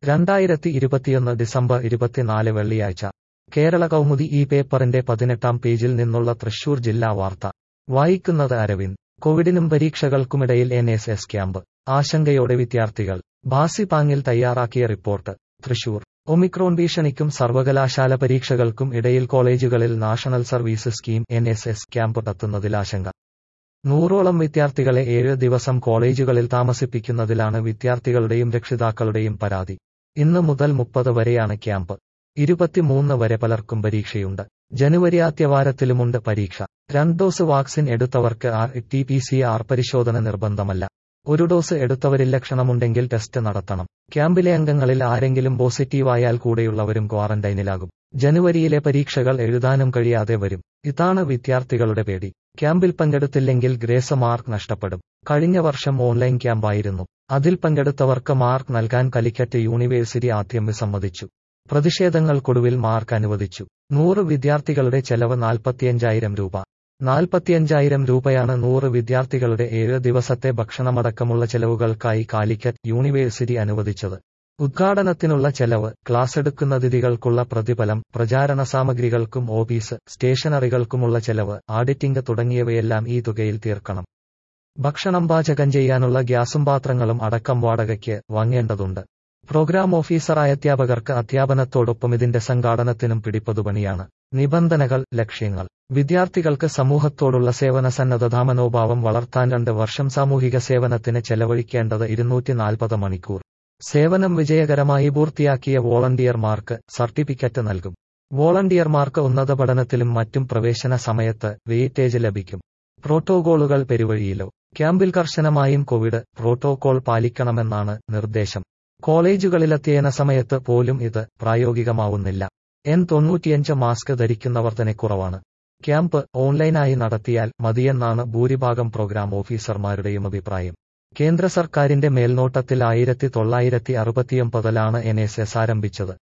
രണ്ടായിരത്തി ഇരുപത്തിയൊന്ന് ഡിസംബർ ഇരുപത്തിനാല് വെള്ളിയാഴ്ച കേരള കൗമുദി ഈ പേപ്പറിന്റെ പതിനെട്ടാം പേജിൽ നിന്നുള്ള തൃശൂർ ജില്ലാ വാർത്ത വായിക്കുന്നത് അരവിന്ദ് കോവിഡിനും പരീക്ഷകൾക്കുമിടയിൽ എൻ എസ് എസ് ക്യാമ്പ് ആശങ്കയോടെ വിദ്യാർത്ഥികൾ ബാസിപാങ്ങിൽ തയ്യാറാക്കിയ റിപ്പോർട്ട് തൃശൂർ ഒമിക്രോൺ ഭീഷണിക്കും സർവകലാശാല പരീക്ഷകൾക്കും ഇടയിൽ കോളേജുകളിൽ national service scheme N S S camp നടത്തുന്നതിൽ ആശങ്ക നൂറോളം വിദ്യാർത്ഥികളെ ഏഴ് ദിവസം കോളേജുകളിൽ താമസിപ്പിക്കുന്നതിലാണ് വിദ്യാർത്ഥികളുടെയും രക്ഷിതാക്കളുടെയും പരാതി ഇന്ന് മുതൽ മുപ്പത് വരെയാണ് ക്യാമ്പ് ഇരുപത്തിമൂന്ന് വരെ പലർക്കും പരീക്ഷയുണ്ട് ജനുവരി ആദ്യവാരത്തിലുമുണ്ട് പരീക്ഷ രണ്ട് ഡോസ് വാക്സിൻ എടുത്തവർക്ക് R T P C R പരിശോധന നിർബന്ധമല്ല ഒരു ഡോസ് എടുത്തവരിൽ ലക്ഷണമുണ്ടെങ്കിൽ ടെസ്റ്റ് നടത്തണം ക്യാമ്പിലെ അംഗങ്ങളിൽ ആരെങ്കിലും പോസിറ്റീവായാൽ കൂടെയുള്ളവരും ക്വാറന്റൈനിലാകും ജനുവരിയിലെ പരീക്ഷകൾ എഴുതാനും കഴിയാതെ വരും ഇതാണ് വിദ്യാർത്ഥികളുടെ പേടി ക്യാമ്പിൽ പങ്കെടുത്തില്ലെങ്കിൽ ഗ്രേസ് മാർക്ക് നഷ്ടപ്പെടും കഴിഞ്ഞ വർഷം ഓൺലൈൻ ക്യാമ്പായിരുന്നു അതിൽ പങ്കെടുത്തവർക്ക് മാർക്ക് നൽകാൻ കലിക്കറ്റ് യൂണിവേഴ്സിറ്റി ആദ്യം വിസമ്മതിച്ചു പ്രതിഷേധങ്ങൾക്കൊടുവിൽ മാർക്ക് അനുവദിച്ചു നൂറ് വിദ്യാർത്ഥികളുടെ ചെലവ് നാൽപ്പത്തിയഞ്ചായിരം രൂപ നാൽപ്പത്തിയഞ്ചായിരം രൂപയാണ് നൂറ് വിദ്യാർത്ഥികളുടെ ഏഴ് ദിവസത്തെ ഭക്ഷണമടക്കമുള്ള ചെലവുകൾക്കായി കാലിക്കറ്റ് യൂണിവേഴ്സിറ്റി അനുവദിച്ചത് ഉദ്ഘാടനത്തിനുള്ള ചെലവ് ക്ലാസ് എടുക്കുന്ന തിഥികൾക്കുള്ള പ്രതിഫലം പ്രചാരണ സാമഗ്രികൾക്കും ഓഫീസ് സ്റ്റേഷനറികൾക്കുമുള്ള ചെലവ് ആഡിറ്റിംഗ് തുടങ്ങിയവയെല്ലാം ഈ തുകയിൽ തീർക്കണം ഭക്ഷണം പാചകം ചെയ്യാനുള്ള ഗ്യാസും പാത്രങ്ങളും അടക്കം വാടകയ്ക്ക് വാങ്ങേണ്ടതുണ്ട് പ്രോഗ്രാം ഓഫീസറായ അധ്യാപകർക്ക് അധ്യാപനത്തോടൊപ്പം ഇതിന്റെ സംഘാടനത്തിനും പിടിപ്പതുപണിയാണ് നിബന്ധനകൾ ലക്ഷ്യങ്ങൾ വിദ്യാർത്ഥികൾക്ക് സമൂഹത്തോടുള്ള സേവന സന്നദ്ധതാ മനോഭാവം വളർത്താൻ രണ്ട് വർഷം സാമൂഹിക സേവനത്തിന് ചെലവഴിക്കേണ്ടത് ഇരുന്നൂറ്റി നാൽപ്പത് മണിക്കൂർ സേവനം വിജയകരമായി പൂർത്തിയാക്കിയ വോളണ്ടിയർമാർക്ക് സർട്ടിഫിക്കറ്റ് നൽകും വോളണ്ടിയർമാർക്ക് ഉന്നത പഠനത്തിലും മറ്റും പ്രവേശന സമയത്ത് വെയിറ്റേജ് ലഭിക്കും പ്രോട്ടോകോളുകൾ പെരുവഴിയിലോ ക്യാമ്പിൽ കർശനമായും കോവിഡ് പ്രോട്ടോകോൾ പാലിക്കണമെന്നാണ് നിർദ്ദേശം കോളേജുകളിലെത്തിയന സമയത്ത് പോലും ഇത് പ്രായോഗികമാവുന്നില്ല എൻ തൊണ്ണൂറ്റിയഞ്ച് മാസ്ക് ധരിക്കുന്നവർ തന്നെ കുറവാണ് ക്യാമ്പ് ഓൺലൈനായി നടത്തിയാൽ മതിയെന്നാണ് ഭൂരിഭാഗം പ്രോഗ്രാം ഓഫീസർമാരുടെയും അഭിപ്രായം കേന്ദ്ര സർക്കാരിന്റെ മേൽനോട്ടത്തിൽ ആയിരത്തി തൊള്ളായിരത്തി അറുപത്തിയൊമ്പതിലാണ് എൻ എസ് എസ് ആരംഭിച്ചത്